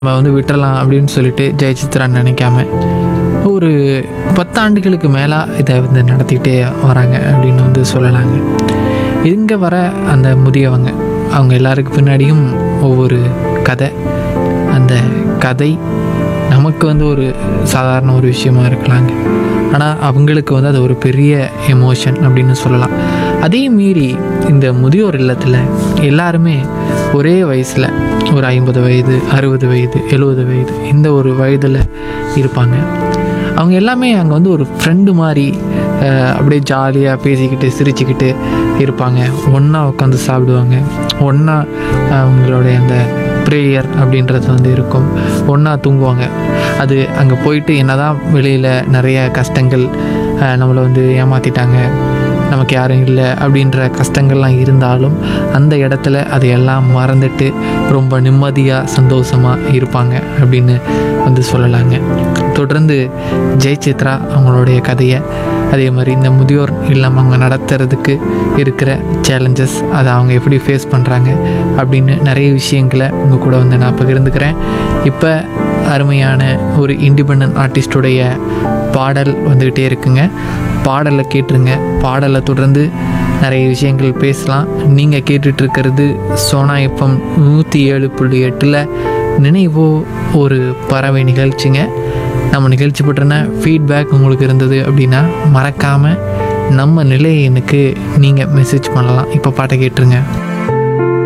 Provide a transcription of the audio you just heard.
நம்ம வந்து விட்டுறலாம் அப்படின்னு சொல்லிட்டு ஜெயசித்ரா நினைக்காம ஒரு பத்தாண்டுகளுக்கு மேலே இதை வந்து நடத்திக்கிட்டே வராங்க அப்படின்னு வந்து சொல்லலாங்க இங்கே வர அந்த முதியவங்க அவங்க எல்லாருக்கு பின்னாடியும் ஒவ்வொரு கதை அந்த கதை நமக்கு வந்து ஒரு சாதாரண ஒரு விஷயமா இருக்கலாங்க ஆனால் அவங்களுக்கு வந்து அது ஒரு பெரிய எமோஷன் அப்படின்னு சொல்லலாம் அதே மீறி இந்த முதியோர் இல்லத்தில் எல்லாருமே ஒரே வயசில் ஒரு ஐம்பது வயது அறுபது வயது எழுபது வயது இந்த ஒரு வயதில் இருப்பாங்க அவங்க எல்லாமே அங்கே வந்து ஒரு ஃப்ரெண்டு மாதிரி அஹ், அப்படியே ஜாலியாக பேசிக்கிட்டு சிரிச்சுக்கிட்டு இருப்பாங்க ஒன்றா உட்காந்து சாப்பிடுவாங்க ஒன்றா அவங்களுடைய அந்த ப்ரேயர் அப்படின்றது வந்து இருக்கும் ஒன்றா தூங்குவாங்க அது அங்கே போயிட்டு என்னதான் வெளியில் நிறைய கஷ்டங்கள் அஹ், நம்மளை வந்து ஏமாற்றிட்டாங்க நமக்கு யாரும் இல்லை அப்படின்ற கஷ்டங்கள்லாம் இருந்தாலும் அந்த இடத்துல அதையெல்லாம் மறந்துட்டு ரொம்ப நிம்மதியாக சந்தோஷமாக இருப்பாங்க அப்படின்னு வந்து சொல்லலாங்க தொடர்ந்து ஜெய் சித்ரா அவங்களுடைய கதையை அதே மாதிரி இந்த முதியோர் இல்லம் அவங்க நடத்துறதுக்கு இருக்கிற சேலஞ்சஸ் அதை அவங்க எப்படி ஃபேஸ் பண்ணுறாங்க அப்படின்னு நிறைய விஷயங்களை உங்கள் கூட வந்து நான் பகிர்ந்துக்கிறேன் இப்போ அருமையான ஒரு இண்டிபெண்ட் ஆர்டிஸ்டுடைய பாடல் வந்துக்கிட்டே இருக்குங்க பாடலை கேட்டுருங்க பாடலை தொடர்ந்து நிறைய விஷயங்கள் பேசலாம் நீங்கள் கேட்டுட்டு இருக்கிறது சோனா எஃப்எம் நூற்றி ஏழு புள்ளி எட்டில் நினைவோ ஒரு பறவை நிகழ்ச்சிங்க நம்ம நிகழ்ச்சி பற்றின ஃபீட்பேக் உங்களுக்கு இருந்தது அப்படின்னா மறக்காமல் நம்ம நிலையனுக்கு நீங்கள் மெசேஜ் பண்ணலாம் இப்போ பாட்டை கேட்டுருங்க